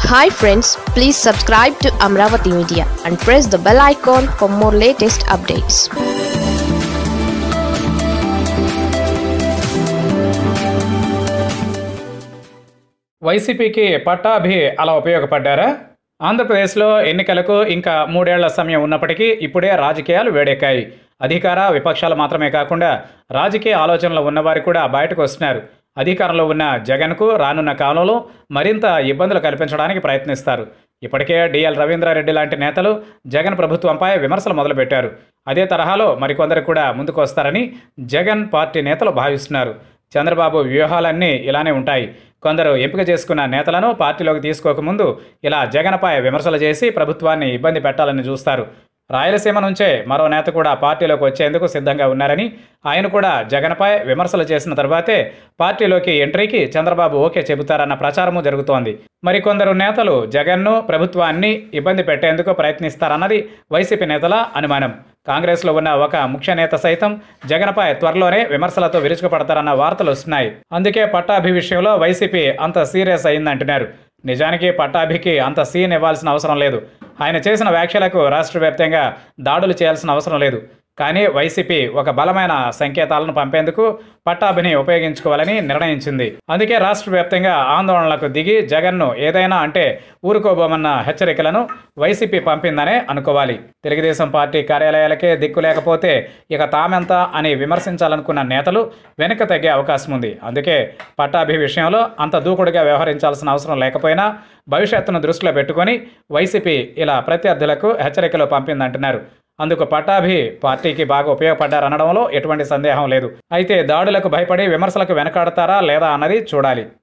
hi friends please subscribe to Amaravati media and press the bell icon for more latest updates వైసీపీకి పట్టాభి అలా ఉపయోగపడ్డారా ఆంధ్రప్రదేశ్లో ఎన్నికలకు ఇంకా మూడేళ్ల సమయం ఉన్నప్పటికీ ఇప్పుడే రాజకీయాలు వేడెక్కాయి అధికార విపక్షాలు మాత్రమే కాకుండా రాజకీయ ఆలోచనలు ఉన్నవారు కూడా బయటకు వస్తున్నారు అధికారంలో ఉన్న జగన్కు రానున్న కాలంలో మరింత ఇబ్బందులు కల్పించడానికి ప్రయత్నిస్తారు ఇప్పటికే డిఎల్ రవీంద్రారెడ్డి లాంటి నేతలు జగన్ ప్రభుత్వంపై విమర్శలు మొదలుపెట్టారు అదే తరహాలో మరికొందరు కూడా ముందుకు వస్తారని జగన్ పార్టీ నేతలు భావిస్తున్నారు చంద్రబాబు వ్యూహాలన్నీ ఇలానే ఉంటాయి కొందరు ఎంపిక చేసుకున్న నేతలను పార్టీలోకి తీసుకోకముందు ఇలా జగన్పై విమర్శలు చేసి ప్రభుత్వాన్ని ఇబ్బంది పెట్టాలని చూస్తారు రాయలసీమ నుంచే మరో నేత కూడా పార్టీలోకి వచ్చేందుకు సిద్ధంగా ఉన్నారని ఆయన కూడా జగన్పై విమర్శలు చేసిన తర్వాతే పార్టీలోకి ఎంట్రీకి చంద్రబాబు ఓకే చెబుతారన్న ప్రచారము జరుగుతోంది మరికొందరు నేతలు జగన్ను ప్రభుత్వాన్ని ఇబ్బంది పెట్టేందుకు ప్రయత్నిస్తారన్నది వైసీపీ నేతల అనుమానం కాంగ్రెస్లో ఉన్న ఒక ముఖ్య నేత సైతం జగన్పై త్వరలోనే విమర్శలతో విరుచుకుపడతారన్న వార్తలు వస్తున్నాయి అందుకే పట్టాభి విషయంలో వైసీపీ అంత సీరియస్ అయిందంటున్నారు నిజానికి పట్టాభికి అంత సీన్ ఇవ్వాల్సిన అవసరం లేదు ఆయన చేసిన వ్యాఖ్యలకు రాష్ట్ర వ్యాప్తంగా దాడులు చేయాల్సిన అవసరం లేదు కానీ వైసీపీ ఒక బలమైన సంకేతాలను పంపేందుకు పట్టాభిని ఉపయోగించుకోవాలని నిర్ణయించింది అందుకే రాష్ట్ర వ్యాప్తంగా ఆందోళనలకు దిగి జగన్ను ఏదైనా అంటే ఊరుకోబోమన్న హెచ్చరికలను వైసీపీ పంపిందనే అనుకోవాలి తెలుగుదేశం పార్టీ కార్యాలయాలకే దిక్కు లేకపోతే ఇక తామెంత అని విమర్శించాలనుకున్న నేతలు వెనక్కి తగ్గే అవకాశం ఉంది అందుకే పట్టాభి విషయంలో అంత దూకుడుగా వ్యవహరించాల్సిన అవసరం లేకపోయినా భవిష్యత్తును దృష్టిలో పెట్టుకొని వైసీపీ ఇలా ప్రత్యర్థులకు హెచ్చరికలు పంపిందంటున్నారు అందుకు పట్టాభి పార్టీకి బాగా ఉపయోగపడ్డారనడంలో ఎటువంటి సందేహం లేదు అయితే దాడులకు భయపడి విమర్శలకు వెనకాడతారా లేదా అన్నది చూడాలి